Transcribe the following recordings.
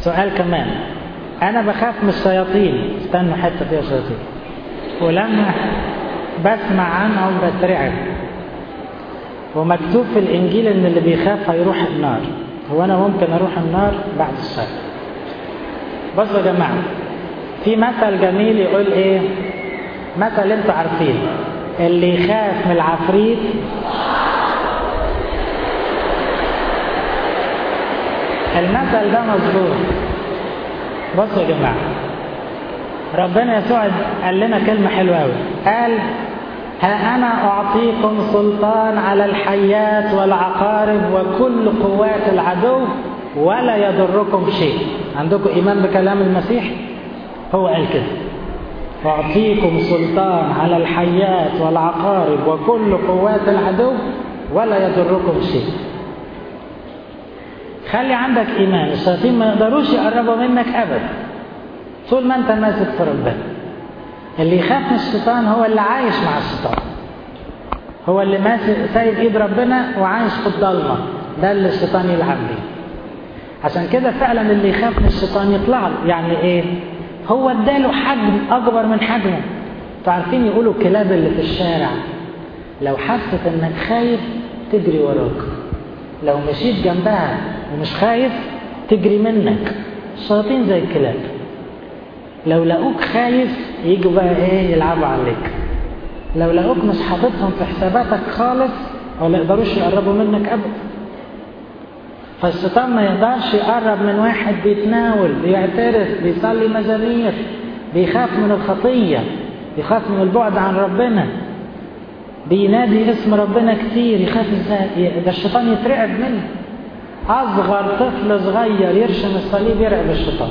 سؤال كمان انا بخاف من الشياطين استنوا حته فيها شياطين ولما بسمع عنهم بترعب ومكتوب في الانجيل ان اللي بيخاف هيروح النار هو انا ممكن اروح النار بعد الشر بصوا يا جماعه في مثل جميل يقول ايه مثل انتوا عارفين اللي يخاف من العفريت المثل ده مظبوط بصوا يا جماعه ربنا يسوع قال لنا كلمه حلوه قوي قال ها أنا أعطيكم سلطان على الحيات والعقارب وكل قوات العدو ولا يضركم شيء عندكم إيمان بكلام المسيح هو قال كده أعطيكم سلطان على الحيات والعقارب وكل قوات العدو ولا يضركم شيء خلي عندك إيمان الشياطين ما يقدروش يقربوا منك أبدا طول ما أنت ماسك في ربنا اللي يخاف من الشيطان هو اللي عايش مع الشيطان هو اللي ماسك سايب ايد ربنا وعايش في الضلمه ده اللي الشيطان يلعب بيه عشان كده فعلا اللي يخاف من الشيطان يطلع له يعني ايه هو اداله حجم اكبر من حجمه انتوا عارفين يقولوا الكلاب اللي في الشارع لو حست انك خايف تجري وراك لو مشيت جنبها ومش خايف تجري منك الشياطين زي الكلاب لو لقوك خايف يجوا بقى ايه يلعبوا عليك لو لقوك مش حاططهم في حساباتك خالص ولا يقدروش يقربوا منك ابدا فالشيطان ما يقدرش يقرب من واحد بيتناول بيعترف بيصلي مزامير بيخاف من الخطية بيخاف من البعد عن ربنا بينادي اسم ربنا كتير يخاف ازاي ده الشيطان يترعب منه اصغر طفل صغير يرشم الصليب يرعب الشيطان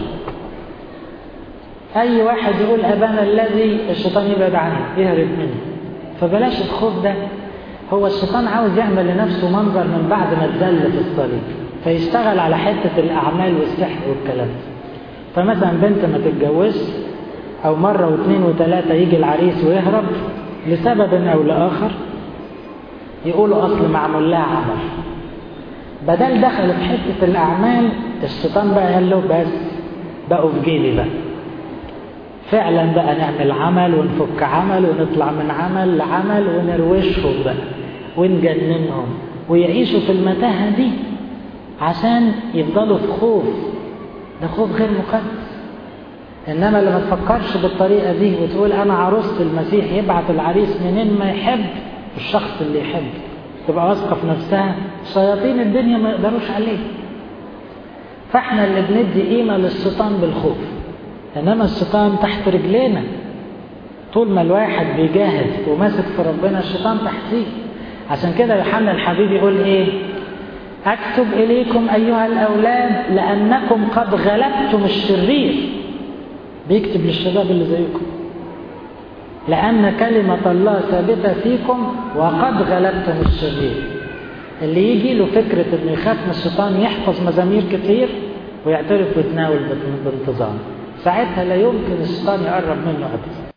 اي واحد يقول ابانا الذي الشيطان يبعد عنه يهرب منه فبلاش الخوف ده هو الشيطان عاوز يعمل لنفسه منظر من بعد ما اتذل في الصليب فيشتغل على حته الاعمال والسحر والكلام فمثلا بنت ما تتجوزش او مره واثنين وثلاثه يجي العريس ويهرب لسبب او لاخر يقولوا اصل معمول لها عمل بدل دخل في حته الاعمال الشيطان بقى قال له بس بقوا في جيبي بقى فعلا بقى نعمل عمل ونفك عمل ونطلع من عمل لعمل ونروشهم بقى ونجننهم ويعيشوا في المتاهة دي عشان يفضلوا في خوف ده خوف غير مقدس انما لما تفكرش بالطريقة دي وتقول انا عروسة المسيح يبعت العريس منين ما يحب الشخص اللي يحب تبقى واثقة في نفسها شياطين الدنيا ما يقدروش عليه فاحنا اللي بندي قيمة للشيطان بالخوف انما الشيطان تحت رجلينا طول ما الواحد بيجاهد وماسك في ربنا الشيطان تحتيه عشان كده يوحنا الحبيب يقول ايه اكتب اليكم ايها الاولاد لانكم قد غلبتم الشرير بيكتب للشباب اللي زيكم لان كلمه الله ثابته فيكم وقد غلبتم الشرير اللي يجي له فكره انه يخاف من الشيطان يحفظ مزامير كتير ويعترف ويتناول بانتظام ساعتها لا يمكن الشيطان يقرب منه ابدا